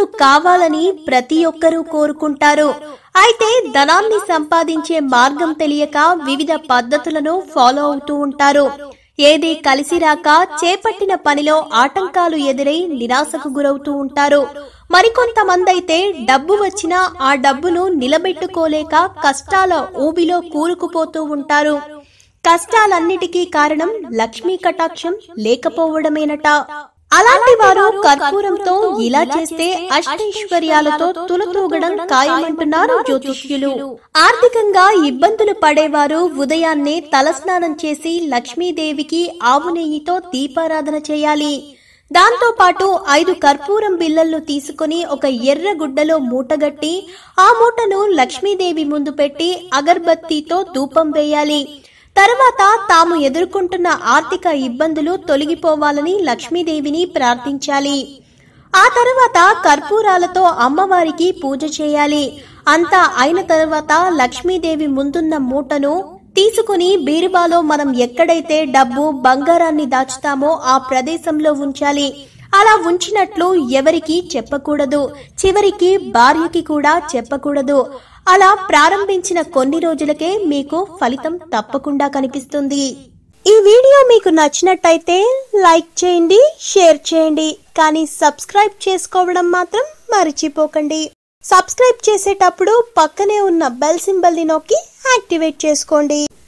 సంపదలు కావాలని ప్రతి ఒక్కరూ కోరుకుంటారు అయితే ధనాన్ని సంపాదించే మార్గం తెలియక వివిధ పద్ధతులను ఫాలో అవుతూ ఉంటారు ఏది కలిసి రాక చేపట్టిన పనిలో ఆటంకాలు ఎదురై నిరాశకు గురవుతూ ఉంటారు మరికొంతమంది అయితే డబ్బు వచ్చినా ఆ డబ్బును నిలబెట్టుకోలేక కష్టాల ఊబిలో కూరుకుపోతూ ఉంటారు కష్టాలన్నిటికీ కారణం లక్ష్మీ కటాక్షం లేకపోవడమేనట అలాంటి వారు కర్పూరంతో ఇలా చేస్తే అష్టైశ్వర్యాలతో తులతూగడం ఖాయమంటున్నారు జ్యోతిష్యులు ఆర్థికంగా ఇబ్బందులు పడేవారు ఉదయాన్నే తలస్నానం చేసి లక్ష్మీదేవికి ఆవు నెయ్యితో దీపారాధన చేయాలి దాంతో పాటు ఐదు కర్పూరం బిళ్ళలు తీసుకుని ఒక ఎర్ర గుడ్డలో మూటగట్టి ఆ మూటను లక్ష్మీదేవి ముందు పెట్టి అగర్బత్తితో ధూపం వేయాలి తర్వాత తాము ఎదుర్కొంటున్న ఆర్థిక ఇబ్బందులు తొలగిపోవాలని లక్ష్మీదేవిని ప్రార్థించాలి ఆ తర్వాత కర్పూరాలతో అమ్మవారికి పూజ చేయాలి అంతా అయిన తర్వాత లక్ష్మీదేవి ముందున్న మూటను తీసుకుని బీరువాలో మనం ఎక్కడైతే డబ్బు బంగారాన్ని దాచుతామో ఆ ప్రదేశంలో ఉంచాలి అలా ఉంచినట్లు ఎవరికి చెప్పకూడదు చివరికి భార్యకి కూడా చెప్పకూడదు అలా ప్రారంభించిన కొన్ని రోజులకే మీకు ఫలితం తప్పకుండా కనిపిస్తుంది ఈ వీడియో మీకు నచ్చినట్టయితే లైక్ చేయండి షేర్ చేయండి కానీ సబ్స్క్రైబ్ చేసుకోవడం మాత్రం మర్చిపోకండి సబ్స్క్రైబ్ చేసేటప్పుడు పక్కనే ఉన్న బెల్ సింబల్ని నొక్కి యాక్టివేట్ చేసుకోండి